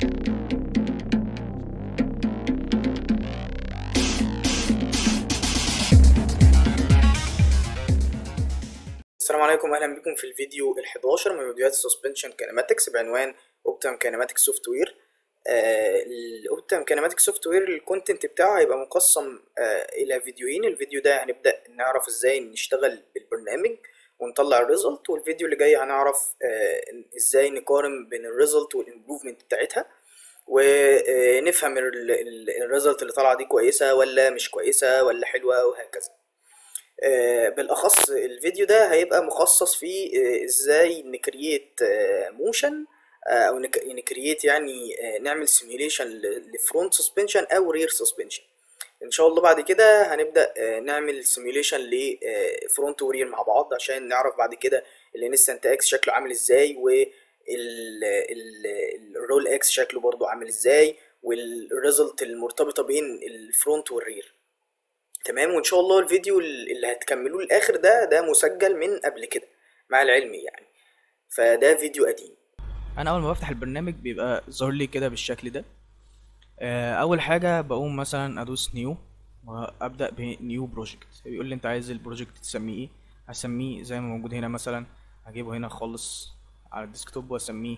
السلام عليكم اهلا بكم في الفيديو ال11 من فيديوهات السسبنشن كينماتكس بعنوان اوبتيم كينماتيك سوفت وير الاوبتيم كينماتيك سوفت وير الكونتنت بتاعه هيبقى مقسم آه الى فيديوهين الفيديو ده هنبدا نعرف ازاي نشتغل بالبرنامج ونطلع الريزلت والفيديو اللي جاي هنعرف آه ازاي نقارن بين الريزلت والامبروفمنت بتاعتها ونفهم الريزلت اللي طالعه دي كويسه ولا مش كويسه ولا حلوه وهكذا بالاخص الفيديو ده هيبقى مخصص في ازاي نكرييت موشن او نكرييت يعني نعمل سيميوليشن لفرونت سسبنشن او رير سسبنشن ان شاء الله بعد كده هنبدا نعمل سيميوليشن لفرونت ورير مع بعض عشان نعرف بعد كده الانستنت اكس شكله عامل ازاي والرول اكس شكله برضو عامل ازاي والريزلت المرتبطه بين الفرونت والرير تمام وان شاء الله الفيديو اللي هتكملوه الاخر ده ده مسجل من قبل كده مع العلم يعني فده فيديو قديم انا اول ما بفتح البرنامج بيبقى ظاهر لي كده بالشكل ده اول حاجه بقوم مثلا ادوس نيو وابدا بنيو بروجكت بيقول لي انت عايز البروجكت تسميه ايه هسميه زي ما موجود هنا مثلا هجيبه هنا خالص على الديسكتوب واسميه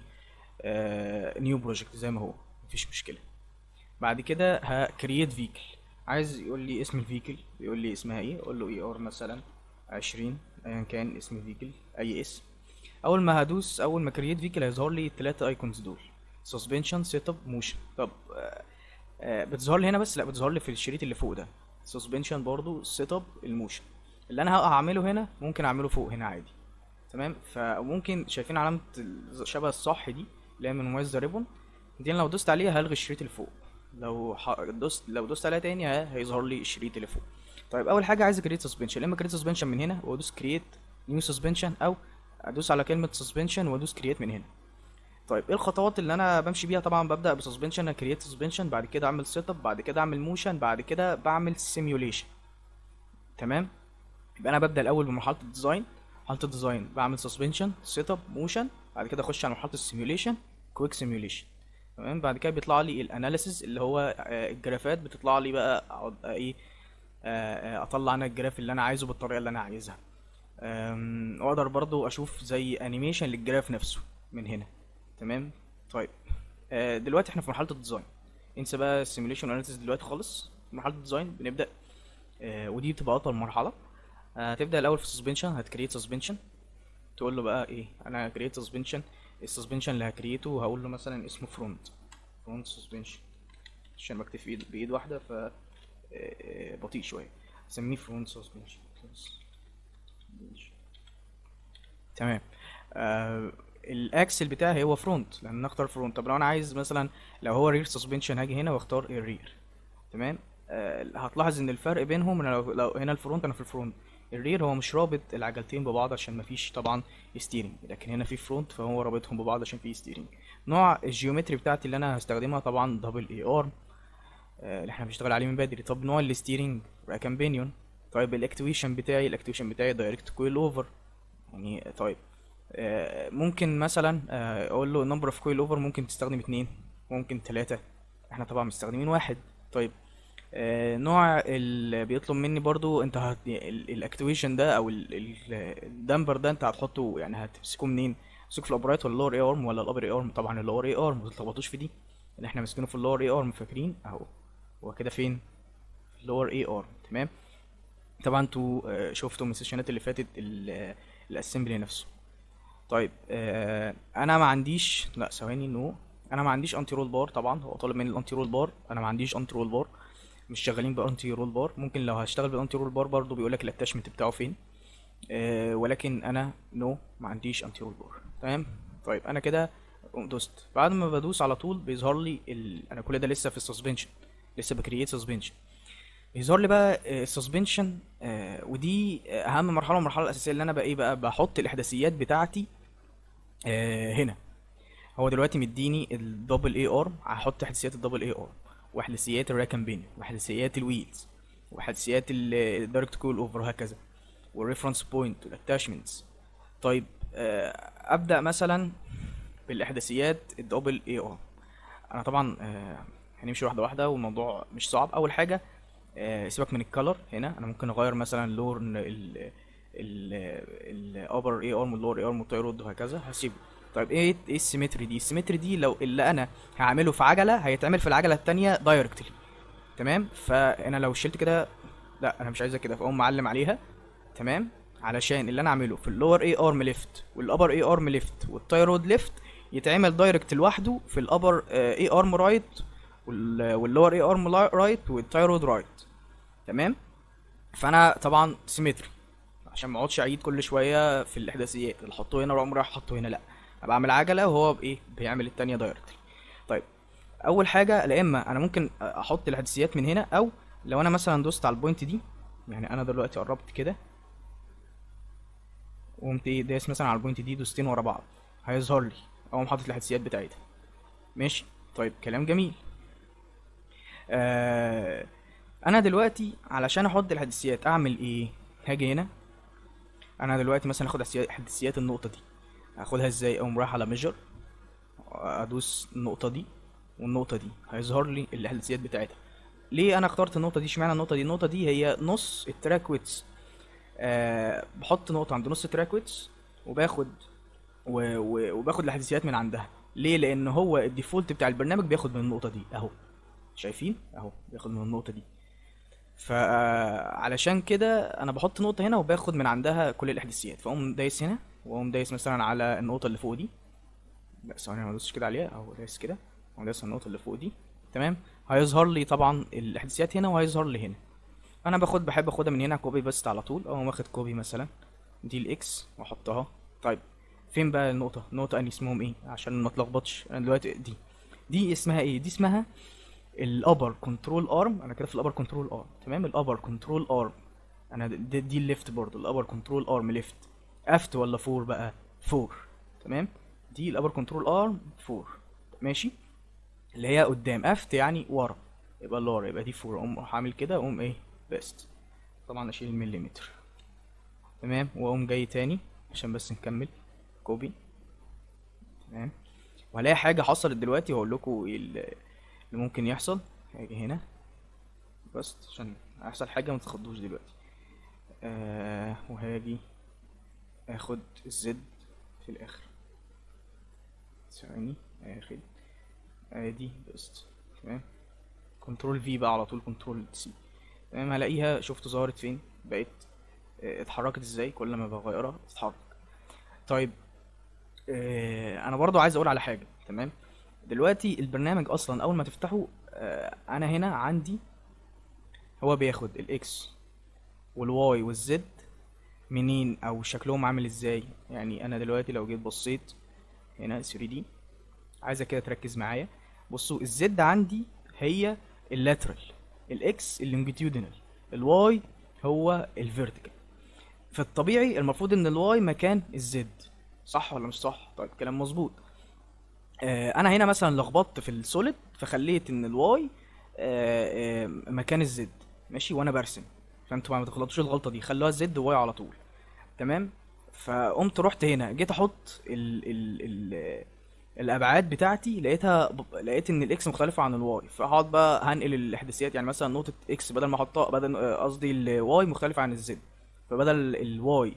نيو بروجكت زي ما هو مفيش مشكله بعد كده هكرييت فيكل عايز يقول لي اسم الفيكل بيقول لي اسمها ايه اقول له اي ار مثلا عشرين ايا كان اسم الفيكل اي اسم اول ما هدوس اول ما كرييت فيكل هيظهر لي الثلاثه ايكونز دول سسبنشن سيت اب موشن طب آه آه بتظهر لي هنا بس لا بتظهر لي في الشريط اللي فوق ده سسبنشن برضو سيت اب الموشن اللي انا هعمله هنا ممكن اعمله فوق هنا عادي تمام فممكن شايفين علامه شبه الصح دي اللي هي من مميز ريبون دي لو دوست عليها هلغي الشريط اللي فوق لو ح... دوست لو دوست عليها تاني هيظهر لي الشريط اللي فوق طيب اول حاجه عايز كريت سسبنشن يا اما كريت سسبنشن من هنا وادوس كريت نيو سسبنشن او ادوس على كلمه سسبنشن وادوس كريت من هنا طيب ايه الخطوات اللي انا بمشي بيها طبعا ببدا بسسبنشن كريت سسبنشن بعد كده اعمل سيت اب بعد كده اعمل موشن بعد كده بعمل سيميوليشن تمام يبقى انا ببدا الاول بمرحله الديزاين مرحله الديزاين بعمل سسبنشن سيت اب موشن بعد كده اخش على مرحله السيميوليشن كويك سيميوليشن تمام بعد كده بيطلع لي الاناليسيز اللي هو الجرافات بتطلع لي بقى اقعد ايه اطلع انا الجراف اللي انا عايزه بالطريقه اللي انا عايزها واقدر برضو اشوف زي انيميشن للجراف نفسه من هنا تمام طيب دلوقتي احنا في مرحله الديزاين انسى بقى السيميوليشن اناليسيز دلوقتي خالص في مرحله الديزاين بنبدا ودي بتبقى اطول مرحله هتبدا الاول في سسبنشن هتكريت سسبنشن تقول له بقى ايه انا كريت سسبنشن السسبنشن اللي هكريته هقول له مثلا اسمه فرونت فرونت سسبنشن عشان بكتب في ايد بايد واحده ف بطيء شويه اسميه فرونت سسبنشن تمام آه الاكسل بتاعي هو فرونت لان نختار فرونت طب لو انا عايز مثلا لو هو رير سسبنشن هاجي هنا واختار الرير تمام آه هتلاحظ ان الفرق بينهم لو, لو هنا الفرونت انا في الفرونت الرير هو مش رابط العجلتين ببعض عشان مفيش طبعا ستيرنج لكن هنا في فرونت فهو رابطهم ببعض عشان في ستيرنج نوع الجيومتري بتاعتي اللي انا هستخدمها طبعا دبل اي ار اللي احنا بنشتغل عليه من بدري طب نوع الستيرنج راكامبينيون طيب الاكتويشن بتاعي الاكتويشن بتاعي دايركت كويل اوفر يعني طيب آه ممكن مثلا آه اقول له نمبر اوف كويل اوفر ممكن تستخدم اتنين ممكن تلاتة احنا طبعا مستخدمين واحد طيب آه نوع اللي بيطلب مني برضو انت هت... الاكتويشن ده او الدمبر ده انت هتحطه يعني هتمسكه منين تمسكه في الابرايت ولا اللور اي ارم ولا الابر اي ارم طبعا اللور اي ارم ما تتلخبطوش في دي اللي احنا ماسكينه في اللور اي ارم فاكرين اهو هو كده فين في اللور اي ارم تمام طبعا انتوا شفتوا من السيشنات اللي فاتت الاسمبلي نفسه طيب آه انا ما عنديش لا ثواني نو انا ما عنديش انتي رول بار طبعا هو طالب مني الانتي رول بار انا ما عنديش انتي رول بار مش شغالين بانتي رول بار ممكن لو هشتغل بالانتي رول بار برضو بيقول لك الاتاشمنت بتاعه فين آه ولكن انا نو ما عنديش انتي رول بار تمام طيب انا كده دوست بعد ما بدوس على طول بيظهر لي ال... انا كل ده لسه في السسبنشن لسه بكرييت سسبنشن بيظهر لي بقى السسبنشن آه ودي اهم مرحله المرحله الاساسيه اللي انا بقى ايه بقى بحط الاحداثيات بتاعتي آه هنا هو دلوقتي مديني الدبل اي ارم هحط احداثيات الدبل اي ارم واحداثيات الراكن واحداثيات الويلز واحداثيات الدايركت كول اوفر وهكذا والريفرنس بوينت والاتاشمنتس طيب آه ابدا مثلا بالاحداثيات الدبل اي ار انا طبعا آه، هنمشي واحده واحده والموضوع مش صعب اول حاجه آه، سيبك من الكالر هنا انا ممكن اغير مثلا لون ال ال الابر اي ارم واللور اي ارم والتايرود وهكذا هسيبه طيب ايه ايه السيمتري دي السيمتري دي لو اللي انا هعمله في عجله هيتعمل في العجله التانية دايركتلي تمام فانا لو شلت كده لا انا مش عايزها كده فاقوم معلم عليها تمام علشان اللي انا اعمله في اللور اي ارم ليفت والابر اي ارم ليفت والتايرود ليفت يتعمل دايركت لوحده في الابر اي ارم رايت واللور اي ارم رايت والتايرود رايت تمام فانا طبعا سيمتري عشان ما اقعدش اعيد كل شويه في الاحداثيات اللي احطه هنا واقوم رايح احطه هنا لا انا بعمل عجله وهو بايه بيعمل التانية دايركتلي طيب اول حاجه لا اما انا ممكن احط الاحداثيات من هنا او لو انا مثلا دوست على البوينت دي يعني انا دلوقتي قربت كده وقمت ايه دايس مثلا على البوينت دي دوستين ورا بعض هيظهر لي اقوم حاطط الاحداثيات بتاعتها ماشي طيب كلام جميل آه انا دلوقتي علشان احط الحدثيات اعمل ايه هاجي هنا انا دلوقتي مثلا اخد حدثيات- حدثيات النقطه دي هاخدها ازاي اقوم رايح على ميجر ادوس النقطه دي والنقطه دي هيظهر لي الحدثيات بتاعتها ليه انا اخترت النقطه دي اشمعنى النقطه دي النقطه دي هي نص التراك ويتس أه بحط نقطه عند نص التراك ويتس وباخد و... و... وباخد الحدثيات من عندها ليه لان هو الديفولت بتاع البرنامج بياخد من النقطه دي اهو شايفين اهو بياخد من النقطه دي فعلشان كده انا بحط نقطه هنا وباخد من عندها كل الاحداثيات فاقوم دايس هنا واقوم دايس مثلا على النقطه اللي فوق دي لا ثواني انا ما دوستش كده عليها اهو دايس كده واقوم دايس على النقطه اللي فوق دي تمام هيظهر لي طبعا الاحداثيات هنا وهيظهر لي هنا انا باخد بحب اخدها من هنا كوبي بس على طول اقوم واخد كوبي مثلا دي الاكس واحطها طيب فين بقى النقطه النقطه اني اسمهم ايه عشان ما اتلخبطش انا دلوقتي دي دي اسمها ايه دي اسمها الابر كنترول ارم انا كده في الابر كنترول ارم تمام الابر كنترول ارم انا دي, دي الليفت برضو الابر كنترول ارم ليفت افت ولا فور بقى فور تمام دي الابر كنترول ارم فور ماشي اللي هي قدام افت يعني ورا يبقى اللي ورا يبقى دي فور اقوم اروح عامل كده اقوم ايه بيست طبعا اشيل المليمتر تمام واقوم جاي تاني عشان بس نكمل كوبي تمام وهلاقي حاجه حصلت دلوقتي وهقول لكم ايه اللي اللي ممكن يحصل هاجي هنا بس عشان هيحصل حاجه ما تتخضوش دلوقتي آه وهاجي اخد الزد في الاخر ثواني اخد ادي بس تمام كنترول في بقى على طول كنترول سي تمام هلاقيها شفت ظهرت فين بقت آه، اتحركت ازاي كل ما بغيرها تتحرك طيب آه، انا برضو عايز اقول على حاجه تمام دلوقتي البرنامج اصلا اول ما تفتحه آه، انا هنا عندي هو بياخد الاكس والواي والزد منين او شكلهم عامل ازاي يعني انا دلوقتي لو جيت بصيت هنا 3 دي عايزك كده تركز معايا بصوا الزد عندي هي اللاترال الاكس اللونجيتيودينال الواي هو الفيرتيكال في الطبيعي المفروض ان الواي مكان الزد صح ولا مش صح طيب كلام مظبوط آه، انا هنا مثلا لخبطت في السوليد فخليت ان الواي آه، آه، مكان الزد ماشي وانا برسم فانتوا ما تغلطوش الغلطه دي خلوها زد واي على طول تمام فقمت رحت هنا جيت احط ال ال ال الابعاد بتاعتي لقيتها ب- لقيت ان الاكس مختلفه عن الواي فهقعد بقى هنقل الاحداثيات يعني مثلا نقطه اكس بدل ما احطها بدل آه، قصدي الواي مختلفه عن الزد فبدل الواي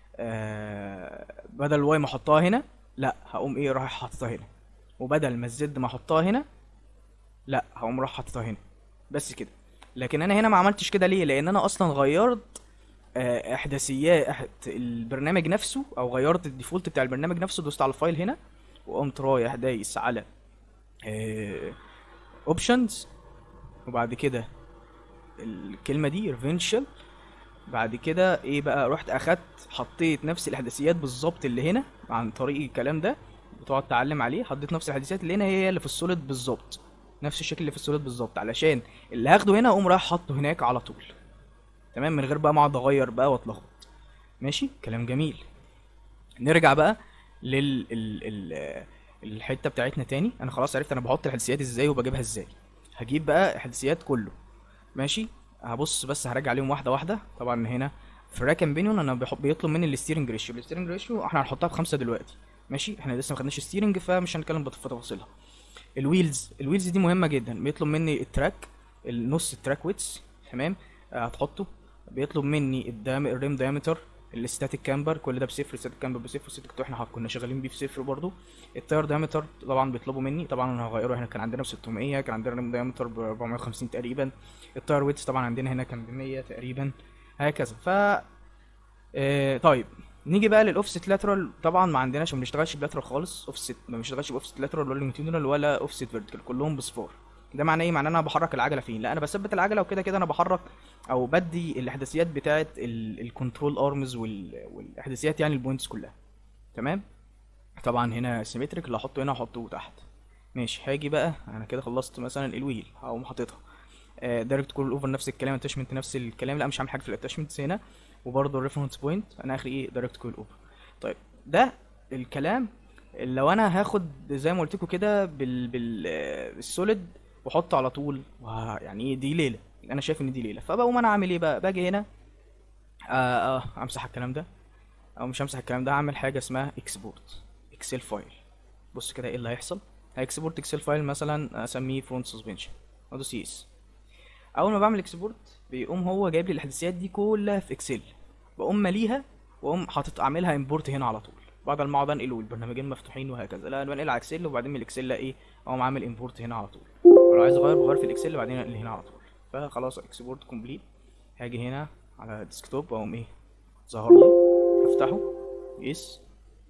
آه بدل الواي ما احطها هنا لا هقوم ايه رايح حاططها هنا وبدل ما الزد ما احطها هنا لا هقوم رايح حاططها هنا بس كده لكن انا هنا ما عملتش كده ليه لان انا اصلا غيرت آه، احداثيات إحد- البرنامج نفسه او غيرت الديفولت بتاع البرنامج نفسه دوست على الفايل هنا وقمت رايح دايس على اوبشنز وبعد كده الكلمه دي ريفنشال بعد كده ايه بقى رحت اخدت حطيت نفس الاحداثيات بالظبط اللي هنا عن طريق الكلام ده بتقعد تعلم عليه حطيت نفس الاحداثيات اللي هنا هي اللي في السوليد بالظبط نفس الشكل اللي في السوليد بالظبط علشان اللي هاخده هنا اقوم رايح حاطه هناك على طول تمام من غير بقى ما اقعد اغير بقى واتلخبط ماشي كلام جميل نرجع بقى لل ال... ال... الحته بتاعتنا تاني انا خلاص عرفت انا بحط الحدثيات ازاي وبجيبها ازاي هجيب بقى الحدثيات كله ماشي هبص بس هراجع عليهم واحده واحده طبعا هنا في راكن بينهم انا بحب بيطلب مني الستيرنج ريشيو الستيرنج ريشيو احنا هنحطها بخمسة دلوقتي ماشي احنا لسه ما خدناش ستيرنج فمش هنتكلم بت- في تفاصيلها الويلز الويلز دي مهمه جدا بيطلب مني التراك النص التراك ويتس تمام آه، هتحطه بيطلب مني الدام الريم دايمتر الستاتيك كامبر كل ده بصفر الستاتيك كامبر بصفر الستاتيك احنا كنا شغالين بيه في صفر برضو التاير دايمتر طبعا بيطلبوا مني طبعا انا هغيره احنا كان عندنا ب 600 كان عندنا ريم دايمتر ب 450 تقريبا التاير ويتس طبعا عندنا هنا كان ب 100 تقريبا هكذا ف آه طيب نيجي بقى للاوفست لاترال طبعا ما عندناش ما بنشتغلش بلاترال خالص اوفست ما بنشتغلش باوفست لاترال ولا لونجيتودينال ولا اوفست فيرتيكال كلهم بصفار ده معناه ايه معناه ان انا بحرك العجله فين لا انا بثبت العجله وكده كده انا بحرك او بدي الاحداثيات بتاعه الكنترول ارمز والاحداثيات يعني البوينتس كلها تمام طبعا هنا سيمتريك اللي هحطه هنا هحطه تحت ماشي هاجي بقى انا كده خلصت مثلا الويل هقوم حاططها دايركت كول اوفر نفس الكلام اتاشمنت نفس الكلام لا مش هعمل حاجه في الاتاشمنتس هنا وبرضه الريفرنس بوينت انا اخري ايه دايركت كول اوفر طيب ده الكلام لو انا هاخد زي ما قلت لكم كده بال بال آه، بالسوليد واحطه على طول وه- يعني ايه دي ليله انا شايف ان دي ليله فبقوم انا اعمل ايه بقى باجي هنا آه آه امسح الكلام ده او مش همسح الكلام ده هعمل حاجه اسمها اكسبورت اكسل فايل بص كده ايه اللي هيحصل هيكسبورت اكسل فايل مثلا اسميه فرونت سسبنشن ادوس يس اول ما بعمل اكسبورت بيقوم هو جايب لي الاحداثيات دي كلها في اكسل بقوم ماليها واقوم حاطط اعملها امبورت هنا على طول بعد ما اقعد انقل والبرنامجين مفتوحين وهكذا لا انا بنقل على اكسل وبعدين من الاكسل لا ايه اقوم عامل امبورت هنا على طول ولو عايز اغير بغير في الاكسل وبعدين انقل هنا على طول فخلاص اكسبورت كومبليت هاجي هنا على ديسكتوب واقوم ايه ظهر لي افتحه يس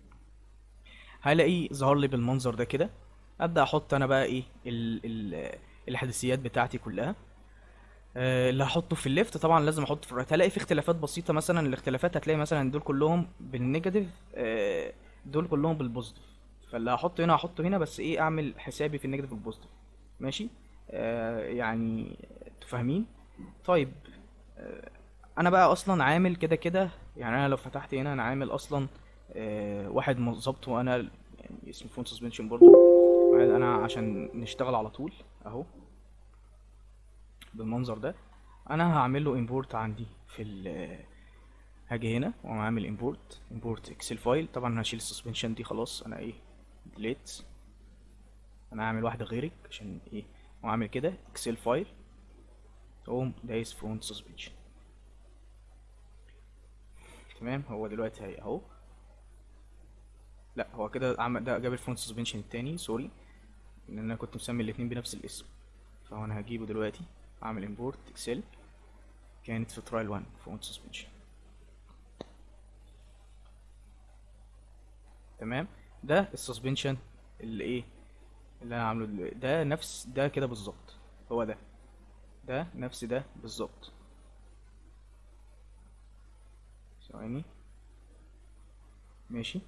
هلاقيه ظهر لي بالمنظر ده كده ابدا احط انا بقى ايه ال ال الاحداثيات بتاعتي كلها آه، اللي هحطه في الليفت طبعا لازم احطه في الرايت هلاقي في اختلافات بسيطه مثلا الاختلافات هتلاقي مثلا دول كلهم بالنيجاتيف آه، دول كلهم بالبوزيتيف فاللي هحطه هنا هحطه هنا بس ايه اعمل حسابي في النيجاتيف والبوزيتيف ماشي آه يعني انتوا فاهمين طيب آه انا بقى اصلا عامل كده كده يعني انا لو فتحت هنا انا عامل اصلا آه واحد م- ظابطه انا يعني اسمه فون سسبنشن برضو واحد انا عشان نشتغل على طول اهو بالمنظر ده انا هعمل له امبورت عندي في ال هاجي هنا واقوم عامل امبورت امبورت اكسل فايل طبعا انا هشيل السسبنشن دي خلاص انا ايه ديليت انا هعمل واحده غيرك عشان ايه واعمل كده اكسل فايل اقوم دايس فرونت سسبنشن تمام هو دلوقتي هي اهو لا هو كده عمل ده جاب الفرونت سسبنشن التاني سوري لان انا كنت مسمي الاتنين بنفس الاسم فهو انا هجيبه دلوقتي اعمل امبورت اكسل كانت في ترايل 1 فرونت سسبنشن تمام ده السسبنشن اللي ايه اللي انا عامله دلوقتي ده نفس ده كده بالظبط هو ده ده نفس ده بالظبط ثواني ماشي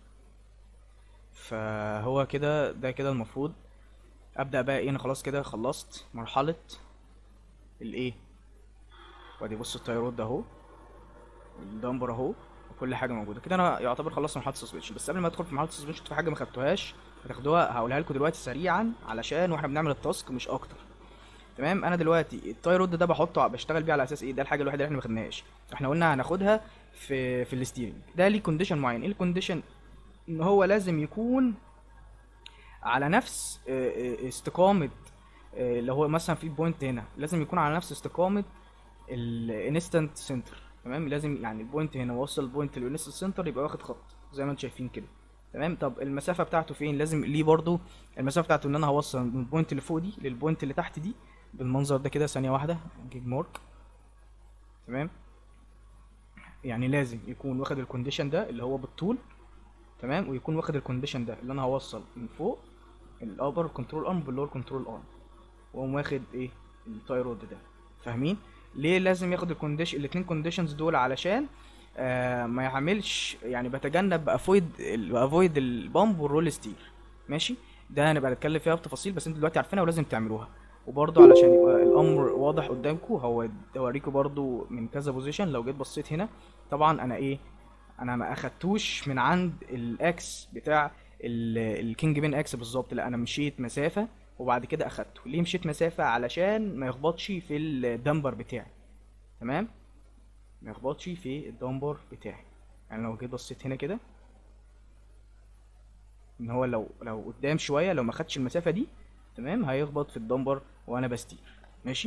فهو كده ده كده المفروض ابدا بقى ايه انا خلاص كده خلصت مرحله الايه وادي بص التايرود ده اهو الدمبر اهو وكل حاجه موجوده كده انا يعتبر خلصت مرحله السسبنشن بس قبل ما ادخل في مرحله السسبنشن في حاجه ما خدتوهاش هتاخدوها هقولها لكم دلوقتي سريعا علشان واحنا بنعمل التاسك مش اكتر تمام انا دلوقتي التايرود ده بحطه بشتغل بيه على اساس ايه ده الحاجه الوحيده اللي احنا ما خدناهاش احنا قلنا هناخدها في في الستيرنج ده ليه كونديشن معين ايه الكونديشن ان هو لازم يكون على نفس آه، آه، استقامه آه، اللي هو مثلا في بوينت هنا لازم يكون على نفس استقامه الانستنت سنتر تمام لازم يعني البوينت هنا وصل البوينت للانستنت سنتر يبقى واخد خط زي ما انتم شايفين كده تمام طب المسافه بتاعته فين لازم ليه برضو المسافه بتاعته ان انا هوصل من البوينت اللي فوق دي للبوينت اللي تحت دي بالمنظر ده كده ثانيه واحده جيج مارك تمام يعني لازم يكون واخد الكونديشن ده اللي هو بالطول تمام ويكون واخد الكونديشن ده اللي انا هوصل من فوق الابر كنترول ارم باللور كنترول ارم واقوم واخد ايه التايرود ده فاهمين ليه لازم ياخد الكونديشن الاتنين كونديشنز دول علشان آه ما يعملش يعني بتجنب افويد افويد البامب والرول ستير ماشي ده هنبقى نتكلم فيها بتفاصيل بس انتوا دلوقتي عارفينها ولازم تعملوها وبرضه علشان يبقى الامر واضح قدامكم هو اوريكم برضه من كذا بوزيشن لو جيت بصيت هنا طبعا انا ايه انا ما اخدتوش من عند الاكس بتاع ال- الكينج بين اكس بالظبط لا انا مشيت مسافه وبعد كده اخدته ليه مشيت مسافه علشان ما يخبطش في الدمبر بتاعي تمام ما يخبطش في الدمبر بتاعي يعني لو جيت بصيت هنا كده ان هو لو لو قدام شويه لو ما خدش المسافه دي تمام هيخبط في الدمبر وانا بستير ماشي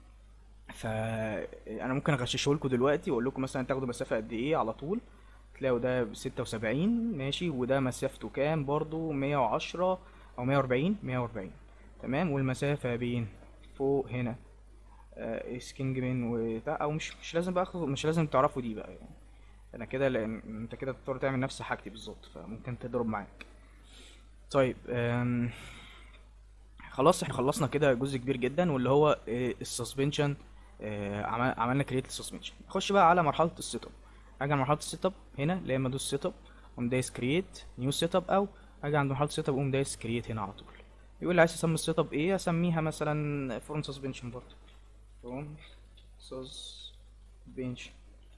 فانا ممكن اغششه لكم دلوقتي واقول لكم مثلا تاخدوا مسافه قد ايه على طول تلاقوا ده ب 76 ماشي وده مسافته كام برضو 110 او 140 140 تمام والمسافه بين فوق هنا آه سكينجمان وبتاع او مش مش لازم بقى أخد- مش لازم تعرفوا دي بقى يعني انا كده لان انت كده تضطر تعمل نفس حاجتي بالظبط فممكن تضرب معاك طيب أم... خلاص احنا خلصنا كده جزء كبير جدا واللي هو السسبنشن عملنا كريت للسسبنشن نخش بقى على مرحله السيت اب اجي على مرحله السيت اب هنا اللي هي لما ادوس سيت اب اقوم دايس كريت نيو سيت اب او اجي عند مرحله السيت اب اقوم دايس كريت هنا على طول يقول لي عايز تسمي السيت اب ايه اسميها مثلا فرونت سسبنشن برضه فرونت سسبنشن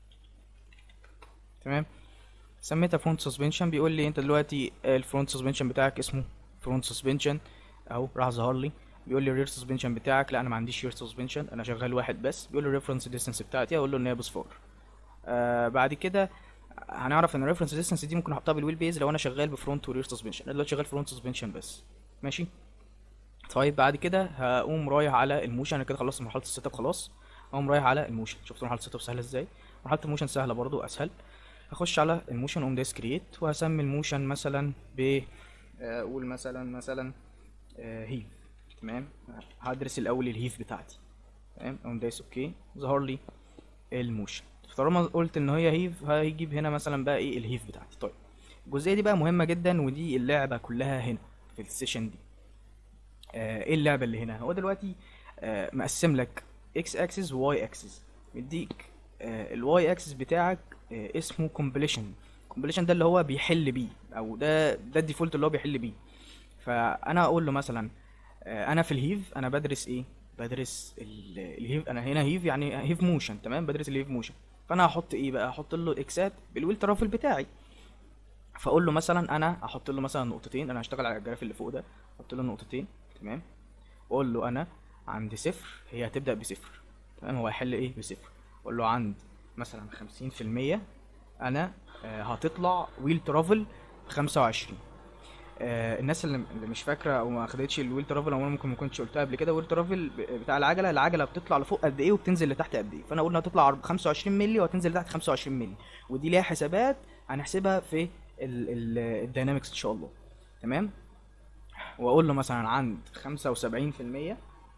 تمام سميتها فرونت سسبنشن بيقول لي انت دلوقتي الفرونت سسبنشن بتاعك اسمه فرونت سسبنشن اهو راح ظهر لي بيقول لي الرير سسبنشن بتاعك لا انا ما عنديش رير سسبنشن انا شغال واحد بس بيقول لي الريفرنس ديستانس بتاعتي اقول له ان هي بصفار آه بعد كده هنعرف ان الريفرنس ديستانس دي ممكن احطها بالويل بيز لو انا شغال بفرونت ورير سسبنشن انا دلوقتي شغال فرونت سسبنشن بس ماشي طيب بعد كده هقوم رايح على الموشن انا كده خلصت مرحله السيت اب خلاص هقوم رايح على الموشن شفت مرحله السيت اب سهله ازاي مرحله الموشن سهله برضو اسهل هخش على الموشن اقوم دايس كرييت وهسمي الموشن مثلا ب آه، اقول مثلا مثلا آه، هيف تمام هدرس الاول الهيف بتاعتي تمام اقوم دايس اوكي ظهر لي الموشن طالما قلت ان هي هيف هيجيب هنا مثلا بقى ايه الهيف بتاعتي طيب الجزئيه دي بقى مهمه جدا ودي اللعبه كلها هنا في السيشن دي آه، ايه اللعبه اللي هنا هو دلوقتي آه، مقسم لك اكس اكسس وواي اكسس مديك الواي اكسس بتاعك آه، اسمه كومبليشن كومبليشن ده اللي هو بيحل بيه او ده ده الديفولت اللي هو بيحل بيه فانا اقول له مثلا آه، انا في الهيف انا بدرس ايه بدرس ال- الهيف انا هنا هيف يعني هيف موشن تمام بدرس الهيف موشن فانا هحط ايه بقى احط له الاكسات بالويل ترافل بتاعي فاقول له مثلا انا احط له مثلا نقطتين انا هشتغل على الجراف اللي فوق ده احط له نقطتين تمام واقول له انا عند صفر هي هتبدا بصفر تمام هو هيحل ايه بصفر اقول له عند مثلا خمسين في المية انا آه، هتطلع ويل ترافل بخمسة وعشرين آه، الناس اللي اللي مش فاكره او ما خدتش الويل ترافل او انا ممكن ما كنتش قلتها قبل كده ويل ترافل ب- بتاع العجله العجله بتطلع لفوق قد ايه وبتنزل لتحت قد ايه فانا قلنا هتطلع 25 مللي وهتنزل لتحت 25 مللي ودي ليها حسابات هنحسبها في الداينامكس ان شاء الله تمام واقول له مثلا عند 75%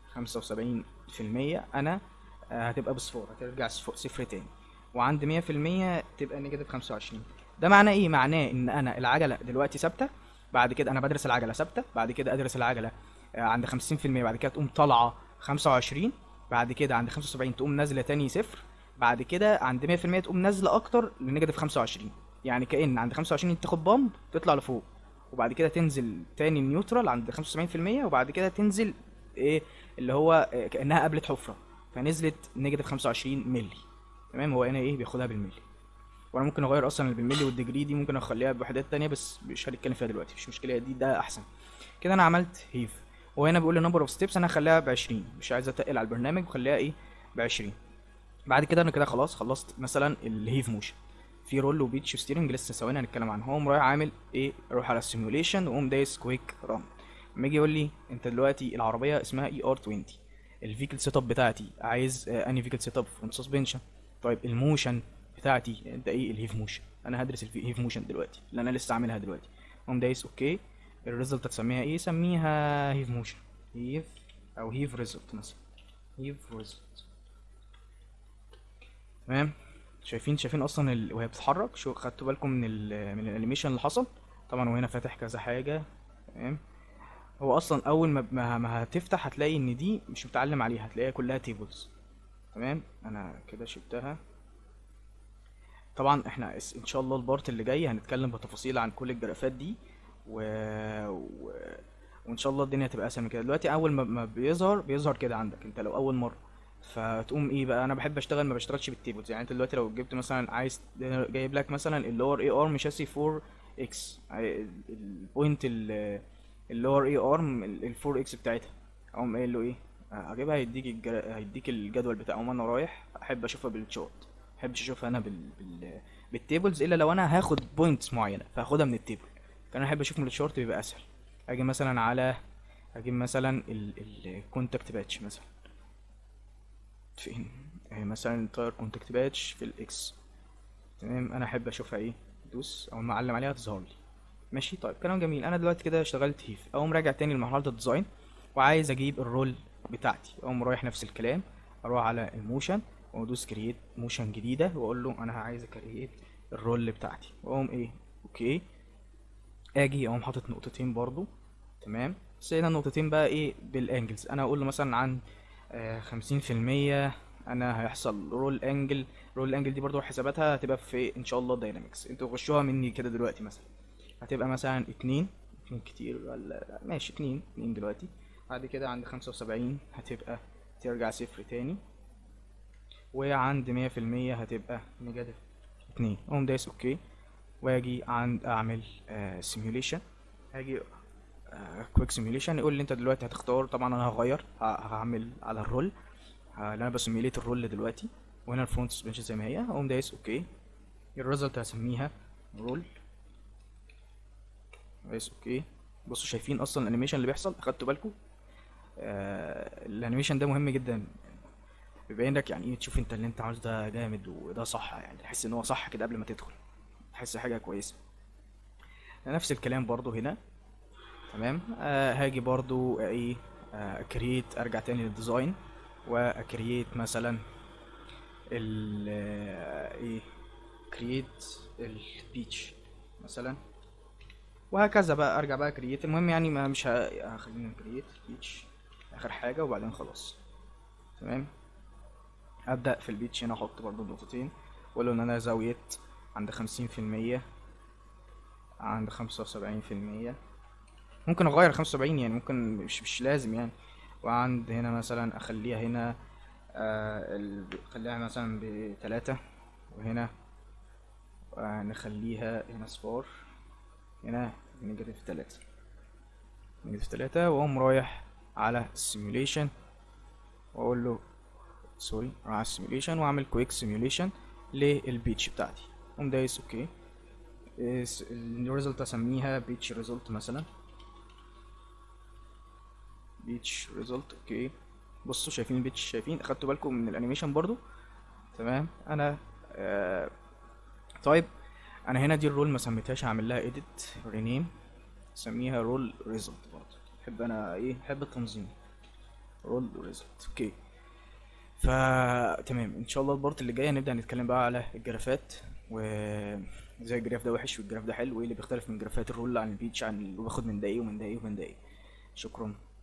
75% انا آه، هتبقى بصفار هترجع صفر صفر تاني وعند 100% تبقى نيجاتيف 25 ده معناه ايه معناه ان انا العجله دلوقتي ثابته بعد كده انا بدرس العجله ثابته بعد كده ادرس العجله آه، عند 50% بعد كده تقوم طالعه 25 بعد كده عند 75 تقوم نازله تاني صفر بعد كده عند 100% تقوم نازله اكتر لنيجاتيف 25 يعني كأن عند 25 تاخد بامب تطلع لفوق وبعد كده تنزل تاني نيوترال عند 75% وبعد كده تنزل ايه اللي هو آه، كأنها قابلت حفرة فنزلت نيجاتيف 25 مللي تمام هو هنا ايه بياخدها بالملي وانا ممكن اغير اصلا اللي بالملي والديجري دي ممكن اخليها بوحدات تانية بس مش هنتكلم فيها دلوقتي مش مشكلة دي ده احسن كده انا عملت هيف وهنا بيقول لي نمبر اوف ستيبس انا هخليها ب 20 مش عايز اتقل على البرنامج وخليها ايه ب 20 بعد كده انا كده خلاص خلصت مثلا الهيف موشن في رول وبيتش ستيرنج لسه ثواني هنتكلم عنه هو رايح عامل ايه اروح على السيموليشن واقوم دايس كويك ران لما يجي يقول لي انت دلوقتي العربيه اسمها اي ار 20 الفيكل سيت اب بتاعتي عايز آه اني فيكل سيت اب فرونت سسبنشن طيب الموشن بتاعتي انت ايه الهيف موشن انا هدرس الهيف موشن دلوقتي اللي انا لسه عاملها دلوقتي اقوم دايس اوكي الريزلت هتسميها ايه سميها هيف موشن هيف او هيف ريزلت مثلا هيف ريزلت تمام شايفين شايفين اصلا ال... وهي بتتحرك شو خدتوا بالكم من ال... من الانيميشن اللي حصل طبعا وهنا فاتح كذا حاجه تمام هو اصلا اول ما ما, ما هتفتح هتلاقي ان دي مش متعلم عليها هتلاقيها كلها تيبلز تمام انا كده شلتها طبعا احنا اس- ان شاء الله البارت اللي جاي هنتكلم بتفاصيل عن كل الجرافات دي و... و... وان شاء الله الدنيا هتبقى اسهل من كده دلوقتي اول ما, ما بيظهر بيظهر كده عندك انت لو اول مره فتقوم ايه بقى انا بحب اشتغل ما بشتغلش بالتيبلز يعني انت دلوقتي لو جبت مثلا عايز جايب لك مثلا اللور اي ارم شاسي 4 اكس البوينت اللور اي ارم ال 4 اكس بتاعتها اقوم قايل له ايه هجيبها هيديك الجر... هيديك الجدول بتاعه وانا رايح احب اشوفها بالشارت ما احبش اشوفها انا بال... بال... بالتيبلز الا لو انا هاخد بوينتس معينه فهاخدها من التيبل كان انا احب اشوف من الشارت بيبقى اسهل اجي مثلا على هجيب مثلا الكونتاكت باتش مثلا فين اهي مثلا انتاير كونتاكت باتش في الاكس تمام انا احب اشوفها ايه دوس او ما اعلم عليها تظهر لي ماشي طيب كلام جميل انا دلوقتي كده اشتغلت هيف اقوم راجع تاني لمرحله الديزاين وعايز اجيب الرول بتاعتي اقوم رايح نفس الكلام اروح على الموشن وادوس كرييت موشن جديده واقول له انا عايز اكرييت الرول بتاعتي واقوم ايه اوكي اجي اقوم حاطط نقطتين برضو تمام بس هنا النقطتين بقى ايه بالانجلز انا اقول له مثلا عن خمسين في المية انا هيحصل رول انجل رول انجل دي برضو حساباتها هتبقى في ان شاء الله داينامكس انتوا غشوها مني كده دلوقتي مثلا هتبقى مثلا اتنين اتنين كتير ولا لا ماشي اتنين اتنين دلوقتي بعد كده عند خمسة وسبعين هتبقى ترجع صفر تاني وعند مية في المية هتبقى نيجاتيف اتنين اقوم دايس اوكي واجي عند اعمل سيميوليشن هاجي كويك سيميوليشن يقول لي انت دلوقتي هتختار طبعا انا هغير هعمل على الرول اللي انا بسيميوليت الرول دلوقتي وهنا الفرونت سسبنشن زي ما هي اقوم دايس اوكي الريزلت هسميها رول دايس اوكي بصوا شايفين اصلا الانيميشن اللي بيحصل اخدتوا بالكم آه الانيميشن ده مهم جدا بيبين لك يعني ايه تشوف انت اللي انت عاوز ده جامد وده صح يعني تحس ان هو صح كده قبل ما تدخل تحس حاجه كويسه نفس الكلام برضو هنا تمام آه هاجي برضو ايه اكريت ارجع تاني للديزاين واكريت مثلا ال ايه كرييت البيتش مثلا وهكذا بقى ارجع بقى كرييت المهم يعني ما مش هخلينا كرييت بيتش اخر حاجه وبعدين خلاص تمام ابدا في البيتش هنا احط برضو نقطتين واقول ان انا زاويت عند خمسين في المية عند خمسة وسبعين في المية ممكن اغير خمسة وسبعين يعني ممكن مش مش لازم يعني وعند هنا مثلا اخليها هنا آه ال- اخليها مثلا بتلاتة وهنا آه نخليها هنا صفار هنا نيجاتيف تلاتة نيجاتيف تلاتة واقوم رايح على السيميوليشن واقول له سوري راح على السيميوليشن واعمل كويك سيميوليشن للبيتش بتاعتي اقوم دايس اوكي الريزلت اسميها بيتش ريزلت مثلا بيتش ريزلت اوكي بصوا شايفين البيتش شايفين اخدتوا بالكم من الانيميشن برضو تمام انا آه طيب انا هنا دي الرول ما سميتهاش هعمل لها اديت رينيم اسميها رول ريزلت برضو بحب انا ايه بحب التنظيم رول ريزلت اوكي فتمام ان شاء الله البارت اللي جايه نبدا نتكلم بقى على الجرافات و ازاي الجراف ده وحش والجراف ده حلو وايه اللي بيختلف من جرافات الرول عن البيتش عن اللي باخد من ده ايه ومن ده ايه ومن ده ايه شكرا